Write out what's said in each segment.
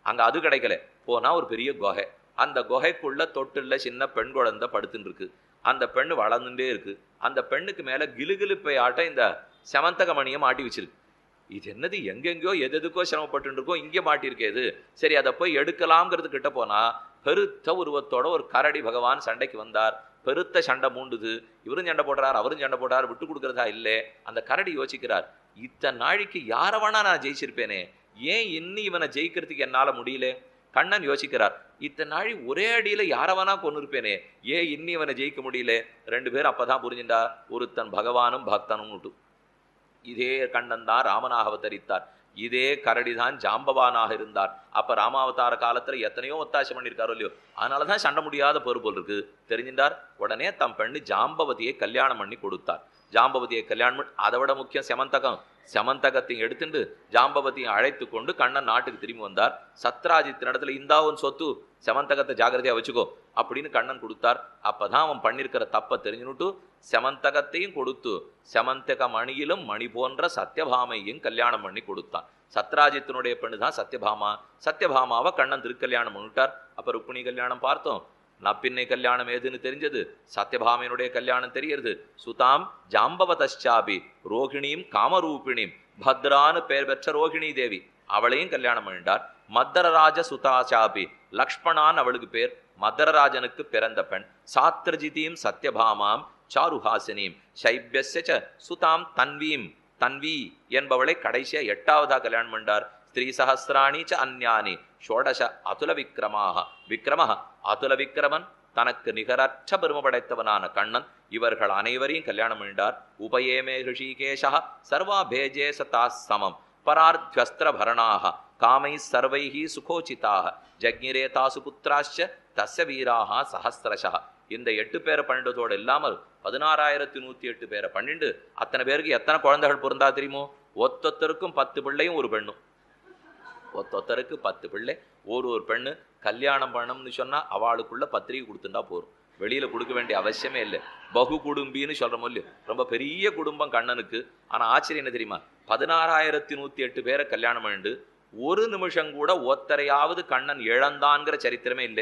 அங்க அது கிடைக்கல போனா ஒரு பெரிய குகை அந்த குகைக்குள்ள தொட்டுள்ள சின்ன பெண் குழந்தை படுத்துன்னு இருக்கு அந்த பெண்ணு வளர்ந்துட்டே இருக்கு அந்த பெண்ணுக்கு மேல கிலுகிலுப்பை ஆட்ட இந்த செமந்தகமணியை மாட்டி வச்சிருக்கு இது என்னது எங்கெங்கயோ எது எதுக்கோ சிரமப்பட்டு இருக்கோம் இங்கே மாட்டியிருக்கே இது சரி அதை போய் எடுக்கலாம்ங்கிறது கிட்ட போனா பெருத்த உருவத்தோட ஒரு கரடி பகவான் சண்டைக்கு வந்தார் பெருத்த சண்டை மூண்டுது இவரும் சண்டை போடுறார் அவரும் சண்டை போடுறார் விட்டு கொடுக்கறதா இல்லை அந்த கரடி யோசிக்கிறார் இத்தனை நாளைக்கு யாரை வேணா நான் ஜெயிச்சிருப்பேனே ஏன் இன்னி இவனை ஜெயிக்கிறதுக்கு என்னால முடியல கண்ணன் யோசிக்கிறார் இத்தனை நாழி ஒரே அடியில யார வேணா கொண்டு இருப்பேனே ஏன் இன்னி இவனை ஜெயிக்க முடியல ரெண்டு பேரும் அப்பதான் புரிஞ்சுண்டா ஒருத்தன் பகவானும் பக்தனும் விட்டு இதே கண்ணன் தான் ராமனாக அவதரித்தார் இதே கரடி தான் ஜாம்பவானாக இருந்தார் அப்ப ராமாவதார காலத்துல எத்தனையோ ஒத்தாசை பண்ணியிருக்காரோ இல்லையோ அதனாலதான் சண்டை முடியாத பொறுப்போல் இருக்கு தெரிஞ்சின்றார் உடனே தம் பெண்ணு ஜாம்பவதியை கல்யாணம் பண்ணி கொடுத்தார் ஜாம்பவதியை கல்யாணம் பண்ணி அதை விட முக்கியம் செமந்தகம் செமந்தகத்தையும் எடுத்துட்டு ஜாம்பவதியை அழைத்து கொண்டு கண்ணன் நாட்டுக்கு திரும்பி வந்தார் சத்ராஜித்தின் இடத்துல இந்தா உன் சொத்து செமந்தகத்தை ஜாகிரதையா வச்சுக்கோ அப்படின்னு கண்ணன் கொடுத்தார் அப்பதான் அவன் பண்ணிருக்கிற தப்பை தெரிஞ்சுனுட்டு செமந்தகத்தையும் கொடுத்து செமந்தக மணியிலும் மணி போன்ற சத்யபாமையும் கல்யாணம் பண்ணி கொடுத்தான் சத்ராஜித்தினுடைய பெண்ணு தான் சத்யபாமா சத்யபாமாவை கண்ணன் திருக்கல்யாணம் பண்ணிட்டார் அப்ப ருக்மிணி கல்யாணம் பார்த்தோம் நப்பின்னை கல்யாணம் ஏதுன்னு தெரிஞ்சது சத்யபாமையனுடைய கல்யாணம் தெரியறது சுதாம் ஜாம்பவதாபி ரோகிணியும் காமரூபிணியும் பத்ரான்னு பெயர் பெற்ற ரோகிணி தேவி அவளையும் கல்யாணம் பண்ணிட்டார் மத்தரராஜ சுதாச்சாபி லக்ஷ்மணான் அவளுக்கு பேர் மதரராஜனுக்கு பிறந்த பெண் சாத்திரஜிதியும் சத்யபாமாம் சாருஹாசினியும் சைபியஸ்ய சுதாம் தன்வீம் தன்வி என்பவளை கடைசியா எட்டாவதா கல்யாணம் பண்ணார் ஸ்திரீ சஹசிராணி ச அந்யானி ஷோடச அதுல விக்ரமாக விக்ரம அதுல விக்ரமன் தனக்கு நிகரற்ற பெருமை படைத்தவனான கண்ணன் இவர்கள் அனைவரையும் கல்யாணம் பண்ணிட்டார் உபயேமே ரிஷிகேஷா சர்வா பேஜே சதா சமம் பரார்த்வஸ்திர பரணாக காமை சர்வைஹி சுகோச்சிதாக ஜக்ஞிரே தாசு புத்திராச்ச தஸ்ய வீராக சஹசிரஷா இந்த எட்டு பேரை பண்ணிட்டதோடு இல்லாமல் பதினாறாயிரத்தி நூத்தி எட்டு பேரை பண்ணிண்டு அத்தனை பேருக்கு எத்தனை குழந்தைகள் பொருந்தா தெரியுமோ ஒத்தொத்தருக்கும் பத்து பிள்ளையும் ஒரு பெண்ணும் ஒத்தொத்தருக்கு பத்து பிள்ளை ஒரு ஒரு பெண்ணு கல்யாணம் பண்ணணும்னு சொன்னா அவளுக்குள்ள பத்திரிகை கொடுத்துட்டா போதும் வெளியில கொடுக்க வேண்டிய அவசியமே இல்லை பகு குடும்பின்னு சொல்ற இல்லையோ ரொம்ப பெரிய குடும்பம் கண்ணனுக்கு ஆனா ஆச்சரியம் என்ன தெரியுமா பதினாறாயிரத்தி நூத்தி எட்டு பேரை கல்யாணம் பண்ணிட்டு ஒரு நிமிஷம் கூட ஒத்தரையாவது கண்ணன் இழந்தான்ங்கிற சரித்திரமே இல்லை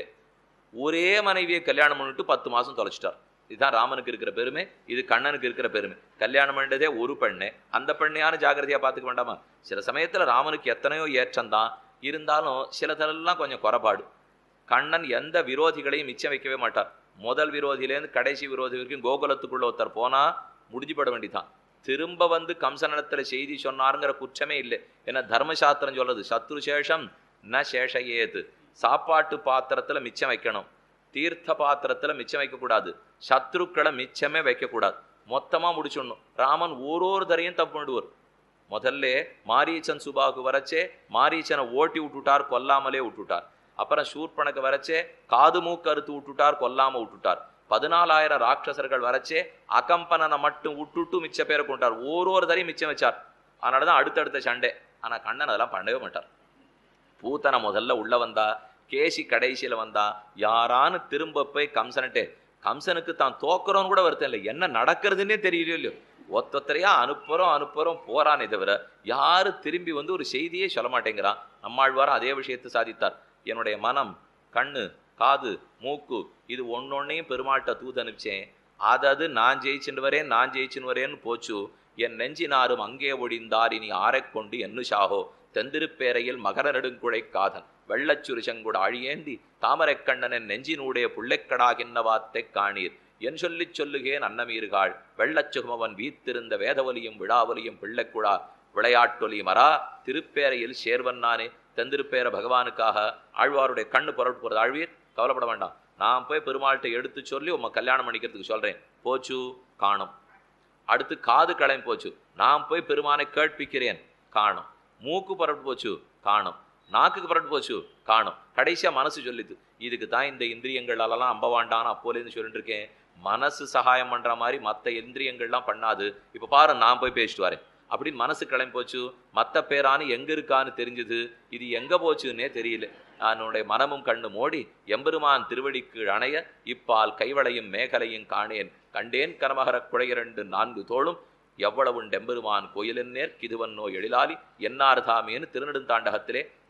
ஒரே மனைவியை கல்யாணம் பண்ணிட்டு பத்து மாசம் தொலைச்சிட்டார் இதுதான் ராமனுக்கு இருக்கிற பெருமை இது கண்ணனுக்கு இருக்கிற பெருமை கல்யாணம் பண்ணதே ஒரு பெண்ணு அந்த பெண்ணையான ஜாகிரதையா பார்த்துக்க வேண்டாமா சில சமயத்துல ராமனுக்கு எத்தனையோ ஏற்றம்தான் இருந்தாலும் சிலதெல்லாம் கொஞ்சம் குறைபாடு கண்ணன் எந்த விரோதிகளையும் மிச்சம் வைக்கவே மாட்டார் முதல் விரோதியிலேருந்து கடைசி விரோதி வரைக்கும் கோகுலத்துக்குள்ள ஒருத்தர் போனா முடிஞ்சுபட வேண்டிதான் திரும்ப வந்து கம்சனிடத்துல செய்தி சொன்னாருங்கிற குற்றமே இல்லை ஏன்னா தர்மசாஸ்திரம் சொல்றது சத்ரு சேஷம் ந சேஷயேது சாப்பாட்டு பாத்திரத்துல மிச்சம் வைக்கணும் தீர்த்த பாத்திரத்துல மிச்சம் வைக்கக்கூடாது சத்ருக்களை மிச்சமே வைக்கக்கூடாது மொத்தமா முடிச்சிடணும் ராமன் ஒரு ஒரு தரையும் தப்பு பண்ணிடுவார் முதல்ல மாரீச்சன் சுபாவுக்கு வரச்சே மாரீச்சனை ஓட்டி விட்டுட்டார் கொல்லாமலே விட்டுட்டார் அப்புறம் சூர்பனுக்கு வரச்சே காது மூக்கு அறுத்து விட்டுட்டார் கொல்லாம விட்டுட்டார் பதினாலாயிரம் ராட்சசர்கள் வரச்சே அகம்பனனை மட்டும் விட்டுட்டு மிச்ச பேரை கொண்டார் ஒரு ஒரு தரையும் மிச்சம் வச்சார் அதனாலதான் அடுத்தடுத்த சண்டை ஆனா கண்ணன் அதெல்லாம் பண்ணவே மாட்டார் பூத்தனை முதல்ல உள்ள வந்தா கேசி கடைசியில வந்தா யாரான்னு திரும்ப போய் கம்சன்ட்டே கம்சனுக்கு தான் தோக்குறோன்னு கூட வருத்தம் இல்லை என்ன நடக்கிறதுன்னே தெரியலையோ இல்லையோ ஒத்தொத்தரையா அனுப்புறோம் அனுப்புறோம் போறானே தவிர யாரு திரும்பி வந்து ஒரு செய்தியே சொல்ல மாட்டேங்கிறான் நம்மாழ்வார் அதே விஷயத்தை சாதித்தார் என்னுடைய மனம் கண்ணு காது மூக்கு இது ஒன்னொன்னையும் பெருமாள்கிட்ட தூது அனுப்பிச்சேன் அதது நான் ஜெயிச்சுன்னு வரேன் நான் ஜெயிச்சுன்னு வரேன்னு போச்சு என் நெஞ்சினாரும் அங்கே ஒழிந்தார் இனி ஆரைக் கொண்டு எண்ணுஷாகோ தெந்திருப்பேரையில் மகர நெடுங்குழை காதன் வெள்ளச்சுரு செங்குட அழியேந்தி தாமரைக் கண்ணனின் நெஞ்சினூடைய புள்ளைக்கடாகின்னவாத்தை காணீர் என் சொல்லிச் சொல்லுகேன் அன்னமீர்காள் வெள்ளச்சுகமவன் வீத்திருந்த வேதவலியும் விழாவலியும் பிள்ளைக்குழா விளையாட்டொலி மரா திருப்பேரையில் சேர்வன் நானே தெந்திருப்பேர பகவானுக்காக ஆழ்வாருடைய கண்ணு புறப்பட்டு போறது ஆழ்வீர் கவலைப்பட வேண்டாம் நான் போய் பெருமாள்கிட்ட எடுத்து சொல்லி உங்க கல்யாணம் பண்ணிக்கிறதுக்கு சொல்றேன் போச்சு காணும் அடுத்து காது கிளம்பி போச்சு நான் போய் பெருமானை கேட்பிக்கிறேன் காணும் மூக்கு புறப்பட்டு போச்சு காணும் நாக்குக்கு புறப்பட்டு போச்சு காணும் கடைசியா மனசு சொல்லிது இதுக்கு தான் இந்த இந்திரியங்களெல்லாம் அம்ப வேண்டான்னு அப்போலேருந்து சொல்லிட்டு இருக்கேன் மனசு சகாயம் பண்ற மாதிரி மற்ற இந்திரியங்கள்லாம் பண்ணாது இப்ப பாரு நான் போய் பேசிட்டு வரேன் அப்படின்னு மனசு கிளம்பி போச்சு மற்ற பேரானு எங்க இருக்கான்னு தெரிஞ்சது இது எங்க போச்சுன்னே தெரியல என்னுடைய மனமும் கண்ணு மோடி எம்பெருமான் திருவடிக்கு அணைய இப்பால் கைவளையும் மேகலையும் காணேன் கண்டேன் கரமகர குழையிரண்டு நான்கு தோளும் எவ்வளவு டெம்பெருமான் கோயிலின் நேர் கிதுவன்னோ எழிலாலி என்னார்தாமேன்னு திருநெடுந்தாண்டகத்திலே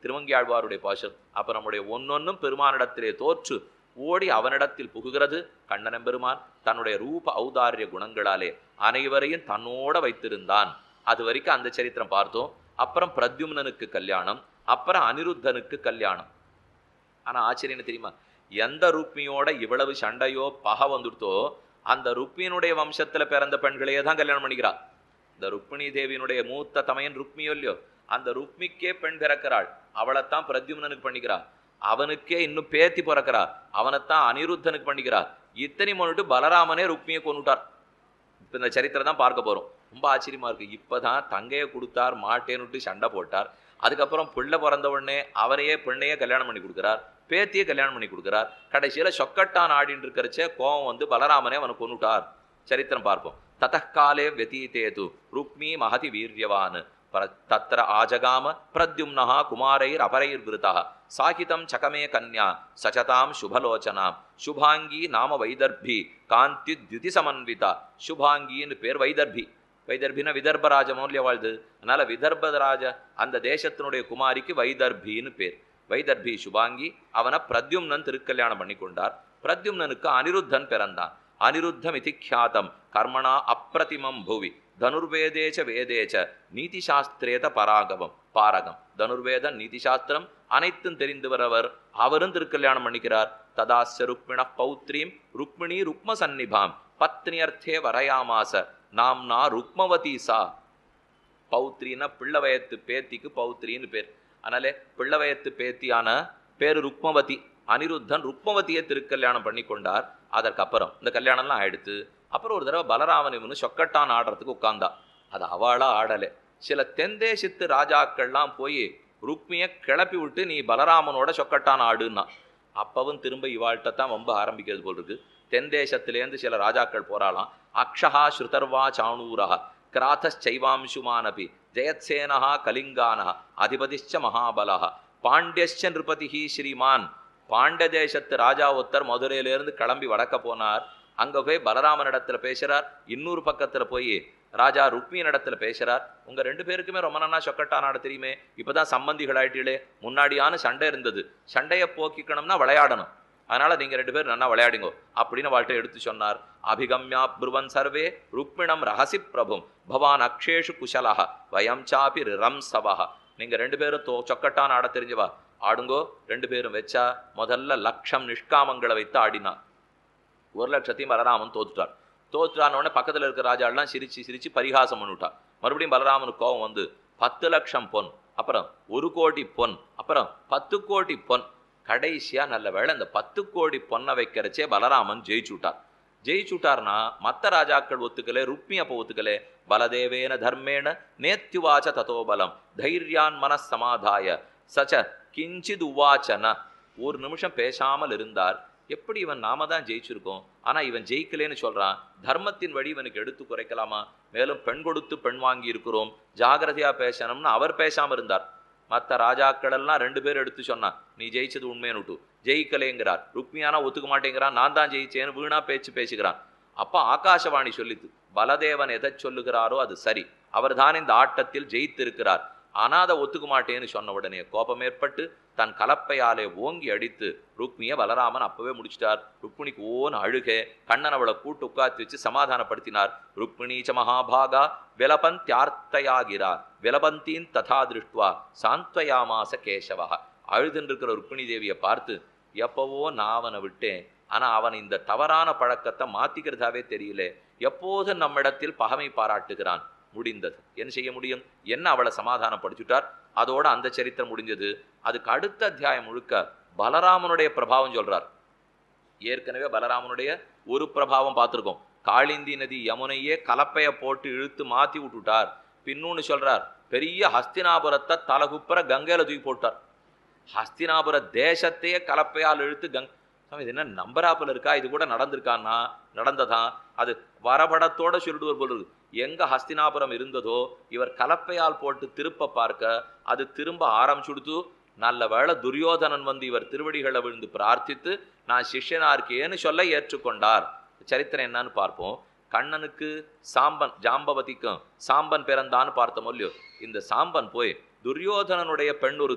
திருவங்கியாழ்வாருடைய பாசம் அப்ப நம்முடைய ஒன்னொன்னும் பெருமானிடத்திலே தோற்று ஓடி அவனிடத்தில் புகுகிறது கண்ணனம் பெருமான் தன்னுடைய ரூப ஔதாரிய குணங்களாலே அனைவரையும் தன்னோட வைத்திருந்தான் அது வரைக்கும் அந்த சரித்திரம் பார்த்தோம் அப்புறம் பிரத்யும்னனுக்கு கல்யாணம் அப்புறம் அனிருத்தனுக்கு கல்யாணம் ஆனா ஆச்சரியம் என்ன தெரியுமா எந்த ருக்மியோட இவ்வளவு சண்டையோ பகை வந்துடுத்தோ அந்த ருக்மியினுடைய வம்சத்துல பிறந்த பெண்களையே தான் கல்யாணம் பண்ணிக்கிறா இந்த ருக்மிணி தேவியினுடைய மூத்த தமையன் ருக்மியோ இல்லையோ அந்த ருக்மிக்கே பெண் பிறக்கிறாள் அவளைத்தான் பிரத்யும்னனுக்கு பண்ணிக்கிறா அவனுக்கே இன்னும் பேத்தி பிறக்கிறா அவனைத்தான் அனிருத்தனுக்கு பண்ணிக்கிறா இத்தனை பண்ணிட்டு பலராமனே ருக்மியை கொண்டுட்டார் இப்ப இந்த சரித்திரம் தான் பார்க்க போறோம் ரொம்ப ஆச்சரியமா இருக்கு இப்பதான் தங்கையை கொடுத்தார் மாட்டேன்னுட்டு சண்டை போட்டார் அதுக்கப்புறம் பிள்ளை பிறந்த உடனே அவரையே பெண்ணையே கல்யாணம் பண்ணி கொடுக்குறார் பேத்தியை கல்யாணம் பண்ணி கொடுக்குறார் கடைசியில சொக்கட்டான் ஆடின்னு இருக்கிறச்சே கோவம் வந்து பலராமனே அவனை கொண்டுட்டார் சரித்திரம் பார்ப்போம் ததக்காலே வெதீதேது ருக்மி மகதி வீரியவான் பர- தத்ர ஆஜகாம பிரத்யும்னஹா குமாரைர் அபரைர் விருதா சாகிதம் சகமே கன்யா சச்சதாம் சுபலோச்சனாம் சுபாங்கி நாம வைதர்பி காந்தி தியுதி சமன்விதா சுபாங்கின்னு பேர் வைதர்பி வைதர்பின்னா விதர்பராஜ மௌல்ய வாழ்து அதனால விதர்பராஜ அந்த தேசத்தினுடைய குமாரிக்கு வைதர்பின்னு பேர் வைதர்பி சுபாங்கி அவனை பிரத்யும்னன் திருக்கல்யாணம் பண்ணி கொண்டார் பிரத்யும்னனுக்கு அனிருத்தன் பிறந்தான் அனிருத்தம் இதிக்யாதம் கர்மணா அப்பிரதிமம் புவி தனுர்வேதேச்ச வேதேச்ச நீதிசாஸ்திரேத பராகவம் பாரகம் தனுர்வேதம் நீதிசாஸ்திரம் அனைத்தும் தெரிந்து வரவர் அவரும் திருக்கல்யாணம் பண்ணிக்கிறார் ததாஸ்ய ருக்மிண பௌத்ரீம் ருக்மிணி ருக்ம சந்நிபாம் பத்னியர்த்தே வரையாமாச நாம்னா ருக்மவதி சா பௌத்ரின்னா பிள்ளவயத்து பேத்திக்கு பௌத்ரின்னு பேர் அதனாலே பிள்ளவயத்து பேத்தியான பேரு ருக்மவதி அனிருத்தன் ருக்மவதியை திருக்கல்யாணம் பண்ணி கொண்டார் அதற்கப்புறம் இந்த கல்யாணம்லாம் ஆயிடுத்து அப்புறம் ஒரு தடவை பலராமன் இவனு சொக்கட்டான் ஆடுறதுக்கு உட்கார்ந்தா அது அவளா ஆடலை சில தென்தேசத்து ராஜாக்கள்லாம் போய் ருக்மியை கிளப்பி விட்டு நீ பலராமனோட சொக்கட்டான் ஆடுன்னா அப்பவும் திரும்ப இவாள்கிட்ட தான் ரொம்ப ஆரம்பிக்கிறது போல் இருக்கு தென்தேசத்திலேருந்து சில ராஜாக்கள் போறாளாம் அக்ஷஹா ஸ்ருதர்வா சாணூரா கிராத்தச்சைவாம்சுமானபி ஜெயத்சேனஹா கலிங்கானஹ அதிபதிச்ச மகாபலஹ பாண்டியச்ச நிருபதிஹி ஸ்ரீமான் பாண்ட தேசத்து ராஜா ஒருத்தர் மதுரையிலிருந்து கிளம்பி வடக்க போனார் அங்க போய் பலராமனிடத்துல பேசுறார் இன்னொரு பக்கத்துல போய் ராஜா ருக்மியின் இடத்துல பேசுறார் உங்க ரெண்டு பேருக்குமே ரொம்ப நன்னா சொக்கட்டா நாடு தெரியுமே இப்பதான் சம்பந்திகள் ஆயிட்டீங்களே முன்னாடியான சண்டை இருந்தது சண்டையை போக்கிக்கணும்னா விளையாடணும் அதனால நீங்க ரெண்டு பேரும் நல்லா விளையாடுங்க அப்படின்னு வாழ்க்கை எடுத்து சொன்னார் அபிகம்யா ப்ருவன் சர்வே ருக்மிணம் ரகசி பிரபும் பவான் அக்ஷேஷு குஷலஹ வயம் சாபி ரிரம் சவஹ நீங்க ரெண்டு பேரும் தோ சொக்கட்டான் ஆட தெரிஞ்சவா ஆடுங்கோ ரெண்டு பேரும் வச்சா முதல்ல லட்சம் நிஷ்காமங்களை வைத்து ஆடினார் ஒரு லட்சத்தையும் பலராமன் தோத்துட்டார் தோத்துட்டான உடனே பக்கத்துல இருக்கிற ராஜாலாம் சிரிச்சு சிரிச்சு பரிகாசம் பண்ணிவிட்டார் மறுபடியும் பலராமனுக்கு கோபம் வந்து பத்து லட்சம் பொன் அப்புறம் ஒரு கோடி பொன் அப்புறம் பத்து கோடி பொன் கடைசியா நல்ல வேளை இந்த பத்து கோடி பொண்ணை வைக்கிறச்சே பலராமன் ஜெயிச்சுட்டார் ஜெயிச்சுட்டார்னா மத்த ராஜாக்கள் ஒத்துக்கலே ருக்மி அப்ப ஒத்துக்கலே பலதேவேன தர்மேண நேத்யுவாச்ச ததோ பலம் தைரியான் மனஸ் சமாதாய சச்ச கிஞ்சித் உவாச்சன ஒரு நிமிஷம் பேசாமல் இருந்தார் எப்படி இவன் நாம தான் ஜெயிச்சிருக்கோம் ஆனா இவன் ஜெயிக்கலேன்னு சொல்றான் தர்மத்தின் வழி இவனுக்கு எடுத்து குறைக்கலாமா மேலும் பெண் கொடுத்து பெண் வாங்கி இருக்கிறோம் ஜாகிரதையா பேசணும்னு அவர் பேசாம இருந்தார் மற்ற ராஜாக்கள் எல்லாம் ரெண்டு பேர் எடுத்து சொன்னான் நீ ஜெயிச்சது உண்மைன்னு ஜெயிக்கலேங்கிறார் ருக்மியானா ஒத்துக்க மாட்டேங்கிறான் நான் தான் ஜெயிச்சேன்னு வீணா பேச்சு பேசுகிறான் அப்ப ஆகாசவாணி சொல்லித்து பலதேவன் எதை சொல்லுகிறாரோ அது சரி அவர் தான் இந்த ஆட்டத்தில் ஜெயித்திருக்கிறார் ஆனா அதை ஒத்துக்க மாட்டேன்னு சொன்ன உடனே கோபம் ஏற்பட்டு தன் கலப்பையாலே ஓங்கி அடித்து ருக்மியை பலராமன் அப்பவே முடிச்சிட்டார் ருக்மிணிக்கு ஓன் அழுகே கண்ணன் அவளை கூட்டு உட்காத்தி வச்சு சமாதானப்படுத்தினார் ருக்மிணீச்ச மகாபாகா விலபந்தியார்த்தையாகிறா விலபந்தீன் ததா திருஷ்டுவா சாந்த்வயாமாச கேசவா அழுதுன்னு இருக்கிற ருக்மிணி தேவியை பார்த்து எப்பவோ நான் அவனை விட்டேன் ஆனா அவன் இந்த தவறான பழக்கத்தை மாத்திக்கிறதாவே தெரியல எப்போதும் நம்மிடத்தில் பகமை பாராட்டுகிறான் முடிந்தது என்ன செய்ய முடியும் என்ன அவளை சமாதானப்படுத்திட்டார் அதோட அந்த சரித்திரம் முடிஞ்சது அதுக்கு அடுத்த அத்தியாயம் முழுக்க பலராமனுடைய பிரபாவம் சொல்றார் ஏற்கனவே பலராமனுடைய ஒரு பிரபாவம் பார்த்திருக்கோம் காளிந்தி நதி யமுனையே கலப்பைய போட்டு இழுத்து மாத்தி விட்டுட்டார் பின்னொன்னு சொல்றார் பெரிய ஹஸ்தினாபுரத்தை தலகுப்புற கங்கையில தூக்கி போட்டார் ஹஸ்தினாபுர தேசத்தையே கலப்பையால் இழுத்து கங் சாமி, இது என்ன நம்பராப்பில் இருக்கா இது கூட நடந்திருக்கான்னா நடந்ததான் அது வரபடத்தோட சொல்லிடுவர் போல இருக்கு எங்க ஹஸ்தினாபுரம் இருந்ததோ இவர் கலப்பையால் போட்டு திருப்ப பார்க்க அது திரும்ப ஆரம்பிச்சுடுத்து நல்ல வேளை துரியோதனன் வந்து இவர் திருவடிகளை விழுந்து பிரார்த்தித்து நான் சிஷ்யனா இருக்கேன்னு சொல்ல ஏற்றுக்கொண்டார் சரித்திரம் என்னன்னு பார்ப்போம் கண்ணனுக்கு சாம்பன் ஜாம்பவதிக்கும் சாம்பன் பிறந்தான்னு பார்த்தோம் இல்லையோ இந்த சாம்பன் போய் துரியோதனனுடைய பெண் ஒருத்தி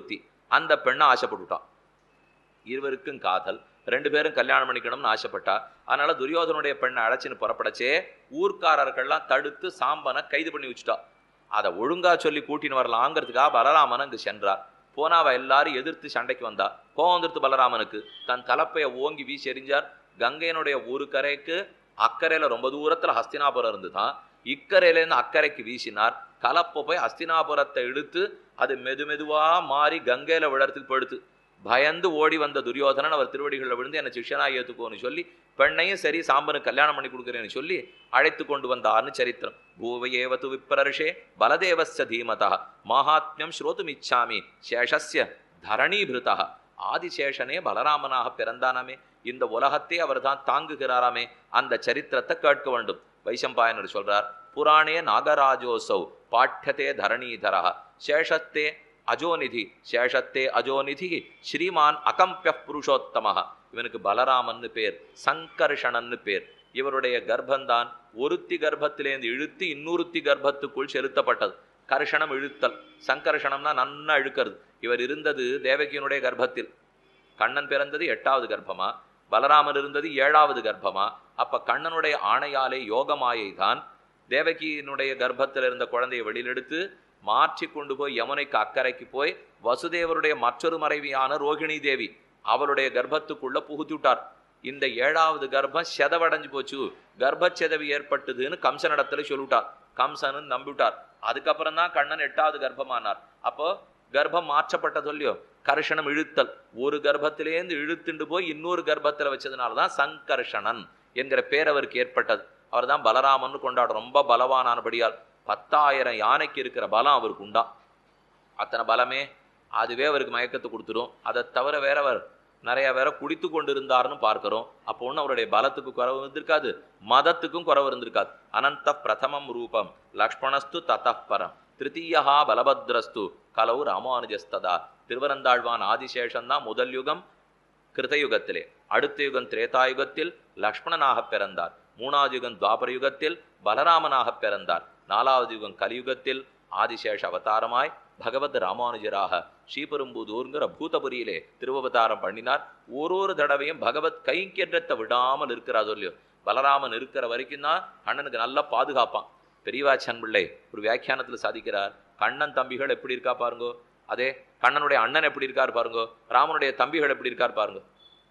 அந்த பெண்ணை ஆசைப்பட்டுட்டான் இருவருக்கும் காதல் ரெண்டு பேரும் கல்யாணம் பண்ணிக்கணும்னு ஆசைப்பட்டா அதனால துரியோதனுடைய பெண்ணை அழைச்சின்னு புறப்படச்சே ஊர்க்காரர்கள்லாம் தடுத்து சாம்பனை கைது பண்ணி வச்சுட்டா அதை ஒழுங்கா சொல்லி கூட்டின்னு வரலாங்கிறதுக்காக பலராமன் அங்கு சென்றார் போனா அவ எல்லாரும் எதிர்த்து சண்டைக்கு வந்தா கோவம் வந்துருத்து பலராமனுக்கு தன் கலப்பையை ஓங்கி வீசி எறிஞ்சார் கங்கையனுடைய ஒரு கரைக்கு அக்கறையில ரொம்ப தூரத்துல ஹஸ்தினாபுரம் இருந்துதான் இக்கரையிலேருந்து அக்கறைக்கு வீசினார் கலப்பை போய் ஹஸ்தினாபுரத்தை இழுத்து அது மெது மெதுவா மாறி கங்கையில விழறதுக்கு போயிடுத்து பயந்து ஓடி வந்த துரியோதனன் அவர் திருவடிகளில் விழுந்து என்னை சிஷ்யனாக ஏத்துக்கோன்னு சொல்லி பெண்ணையும் சரி சாம்பனுக்கு கல்யாணம் பண்ணி கொடுக்குறேன்னு சொல்லி அழைத்து கொண்டு வந்தார்னு சரித்திரம் பூவையேவது விப்ரர்ஷே பலதேவஸ்ய தீமதா மாஹாத்மியம் ஸ்ரோதுமிச்சாமி சேஷஸ்ய தரணீபிருதா ஆதிசேஷனே பலராமனாக பிறந்தானாமே இந்த உலகத்தை அவர் தான் தாங்குகிறாராமே அந்த சரித்திரத்தை கேட்க வேண்டும் வைசம்பாயனர் சொல்றார் புராணே நாகராஜோசௌ பாட்யதே தரணீதரா சேஷத்தே அஜோநிதி சேஷத்தே அஜோநிதி ஸ்ரீமான் அகம்பிய புருஷோத்தம இவனுக்கு பலராமன்னு பேர் சங்கர்ஷணன்னு பேர் இவருடைய கர்ப்பந்தான் ஒருத்தி கர்ப்பத்திலேருந்து இழுத்து இன்னொருத்தி கர்ப்பத்துக்குள் செலுத்தப்பட்டது கர்ஷணம் இழுத்தல் சங்கர்ஷணம்னா நன்னா இழுக்கிறது இவர் இருந்தது தேவகியினுடைய கர்ப்பத்தில் கண்ணன் பிறந்தது எட்டாவது கர்ப்பமா பலராமன் இருந்தது ஏழாவது கர்ப்பமா அப்ப கண்ணனுடைய ஆணையாலே யோகமாயை தான் தேவகியினுடைய கர்ப்பத்தில் இருந்த குழந்தையை வெளியிலெடுத்து மாற்றி கொண்டு போய் யமுனைக்கு அக்கறைக்கு போய் வசுதேவருடைய மற்றொரு மறைவியான ரோகிணி தேவி அவளுடைய கர்ப்பத்துக்குள்ள புகுத்தி விட்டார் இந்த ஏழாவது கர்ப்பம் செதவடைஞ்சு போச்சு கர்ப்பச்செதவி ஏற்பட்டதுன்னு கம்சனிடத்துல சொல்லிவிட்டார் கம்சனு நம்பிவிட்டார் அதுக்கப்புறம் தான் கண்ணன் எட்டாவது கர்ப்பமானார் அப்போ கர்ப்பம் மாற்றப்பட்டது இல்லையோ கர்ஷணம் இழுத்தல் ஒரு கர்ப்பத்திலேருந்து இழுத்துண்டு போய் இன்னொரு கர்ப்பத்துல வச்சதுனால தான் சங்கர்ஷணன் என்கிற பேர் அவருக்கு ஏற்பட்டது அவர் தான் பலராமன் கொண்டாடும் ரொம்ப பலவானானபடியால் பத்தாயிரம் யானைக்கு இருக்கிற பலம் அவருக்கு உண்டா அத்தனை பலமே அதுவே அவருக்கு மயக்கத்தை கொடுத்துரும் அதை தவிர வேற அவர் நிறைய வேற குடித்து கொண்டு இருந்தாருன்னு பார்க்கிறோம் அப்போ ஒன்றும் அவருடைய பலத்துக்கு குறவு இருந்திருக்காது மதத்துக்கும் குறவு இருந்திருக்காது அனந்த பிரதமம் ரூபம் லக்ஷ்மணஸ்து தத்தப்பரம் திருத்தீயா பலபத்ரஸ்து கலவு ராமானுஜஸ்ததா திருவனந்தாழ்வான் ஆதிசேஷன் தான் முதல் யுகம் கிருதயுகத்திலே அடுத்த யுகம் திரேதாயுகத்தில் லக்ஷ்மணனாக பிறந்தார் மூணாவது யுகம் துவாபர யுகத்தில் பலராமனாக பிறந்தார் நாலாவது யுகம் கலியுகத்தில் ஆதிசேஷ அவதாரமாய் பகவத் ராமானுஜராக ஸ்ரீபெரும்புதூர்ங்கிற பூதபுரியிலே திருவவதாரம் பண்ணினார் ஒரு ஒரு தடவையும் பகவத் கைங்கேற்றத்தை விடாமல் இருக்கிறார் இல்லையோ பலராமன் இருக்கிற வரைக்கும் தான் கண்ணனுக்கு நல்லா பாதுகாப்பான் பெரியவாச்சன் பிள்ளை ஒரு வியாக்கியானத்தில் சாதிக்கிறார் கண்ணன் தம்பிகள் எப்படி இருக்கா பாருங்கோ அதே கண்ணனுடைய அண்ணன் எப்படி இருக்கார் பாருங்கோ ராமனுடைய தம்பிகள் எப்படி இருக்கார் பாருங்க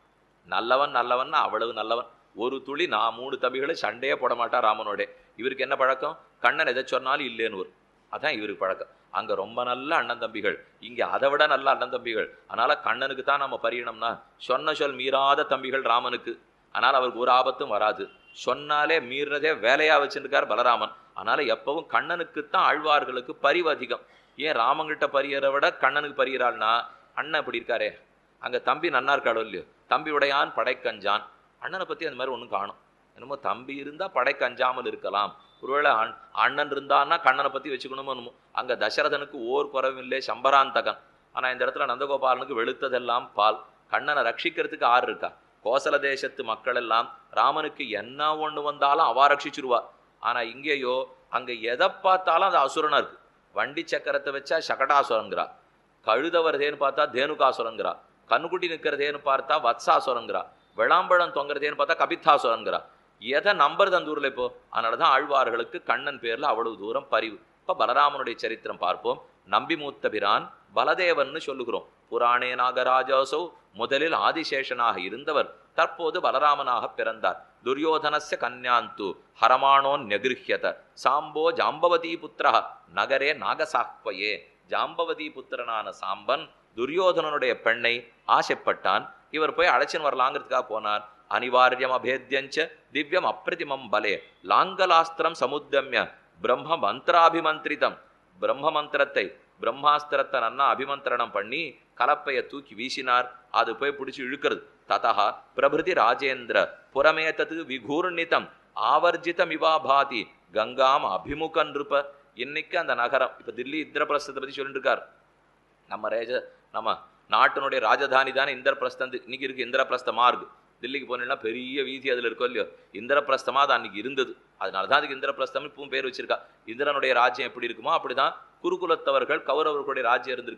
நல்லவன் நல்லவன் அவ்வளவு நல்லவன் ஒரு துளி நான் மூணு தம்பிகளை சண்டையே போட மாட்டா ராமனோட இவருக்கு என்ன பழக்கம் கண்ணன் எதை சொன்னாலும் இல்லைன்னு வரும் அதான் இவருக்கு பழக்கம் அங்க ரொம்ப நல்ல அண்ணன் தம்பிகள் இங்க அதை விட நல்ல அண்ணன் தம்பிகள் அதனால கண்ணனுக்கு தான் நம்ம பரியணும்னா சொன்ன சொல் மீறாத தம்பிகள் ராமனுக்கு ஆனால் அவருக்கு ஒரு ஆபத்தும் வராது சொன்னாலே மீறினதே வேலையா வச்சிருக்கார் பலராமன் அதனால எப்பவும் கண்ணனுக்குத்தான் ஆழ்வார்களுக்கு பரிவு அதிகம் ஏன் ராமங்கிட்ட பரியரை விட கண்ணனுக்கு பரியறாள்னா அண்ணன் இப்படி இருக்காரே அங்க தம்பி நன்னா இருக்காளோ இல்லையோ தம்பி உடையான் படைக்கஞ்சான் அண்ணனை பத்தி அந்த மாதிரி ஒன்றும் காணும் என்னமோ தம்பி இருந்தா படைக்கு அஞ்சாமல் இருக்கலாம் ஒருவேளை அண் அண்ணன் இருந்தான்னா கண்ணனை பத்தி வச்சுக்கணுமோ என்னமோ அங்க தசரதனுக்கு ஓர் குறவும் இல்லை சம்பராந்தகன் ஆனா இந்த இடத்துல நந்தகோபாலனுக்கு வெளுத்ததெல்லாம் பால் கண்ணனை ரட்சிக்கிறதுக்கு ஆறு இருக்கா கோசல தேசத்து மக்கள் எல்லாம் ராமனுக்கு என்ன ஒண்ணு வந்தாலும் அவா ரட்சிச்சிருவா ஆனா இங்கேயோ அங்க எதை பார்த்தாலும் அது அசுரனா இருக்கு வண்டி சக்கரத்தை வச்சா சகடாசுரங்கிறா கழுத வருதேன்னு பார்த்தா தேனுகாசுரங்கிறா கண்ணுக்குட்டி நிற்கிறதேன்னு பார்த்தா வத்சாசுரங்கிறா விளாம்பழம் தொங்குறதேன்னு பார்த்தா கபித்தாசுரங்கிறா எதை நம்புறது அந்த ஊர்ல இப்போ அதனாலதான் ஆழ்வார்களுக்கு கண்ணன் பேர்ல அவ்வளவு தூரம் பரிவு இப்ப பலராமனுடைய சரித்திரம் பார்ப்போம் நம்பி மூத்த பிரான் பலதேவன்னு சொல்லுகிறோம் புராணே நாகராஜாசௌ முதலில் ஆதிசேஷனாக இருந்தவர் தற்போது பலராமனாக பிறந்தார் துரியோதனஸ்ய கன்யாந்து ஹரமானோ நெகிருஹ்யத சாம்போ ஜாம்பவதி புத்திரா நகரே நாகசாக்வயே ஜாம்பவதி புத்திரனான சாம்பன் துரியோதனனுடைய பெண்ணை ஆசைப்பட்டான் இவர் போய் அழைச்சின்னு வரலாங்கிறதுக்காக போனார் அனிவாரியம் அபேத்யஞ்ச திவ்யம் அப்பிரதிமம் பலே லாங்கலாஸ்திரம் சமுத்தமிய பிரம்ம மந்திராபிமந்திரிதம் பிரம்ம மந்திரத்தை பிரம்மாஸ்திரத்தை நன்னா அபிமந்திரணம் பண்ணி கலப்பைய தூக்கி வீசினார் அது போய் பிடிச்சி இழுக்கிறது ததா பிரபிருதி ராஜேந்திர புறமேத்தது விகூர்ணிதம் ஆவர்ஜிதம் இவாபாதி கங்காம் அபிமுகன் இருப்ப இன்னைக்கு அந்த நகரம் இப்ப தில்லி இந்திரபிரஸ்தத்தை பத்தி சொல்லிட்டு இருக்கார் நம்ம ரேஜ நம்ம நாட்டினுடைய ராஜதானி தானே இந்திரபிரஸ்தம் இன்னைக்கு இருக்கு இந்திரபிரஸ்த மார்க் தில்லிக்கு போனீங்கன்னா பெரிய வீதி அதுல இருக்கும் இல்லையோ இந்திரபிரஸ்தமா அது அன்னைக்கு இருந்தது அதனால தான் அதுக்கு இந்திரபிரஸ்தம் இப்பவும் பேர் வச்சிருக்கா இந்திரனுடைய ராஜ்யம் எப்படி இருக்குமோ அப்படிதான் குருகுலத்தவர்கள் கௌரவர்களுடைய ராஜ்யம் இருந்திருக்கு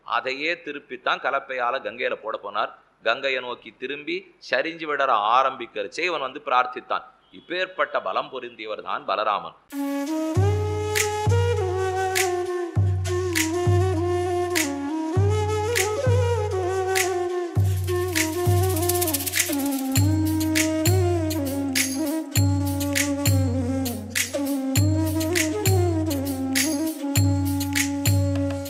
அதையே திருப்பித்தான் கலப்பையால கங்கையில போட போனார் கங்கையை நோக்கி திரும்பி சரிஞ்சு விடற ஆரம்பிக்கிறச்சே இவன் வந்து பிரார்த்தித்தான் இப்பேற்பட்ட பலம் பொருந்தியவர் தான் பலராமன்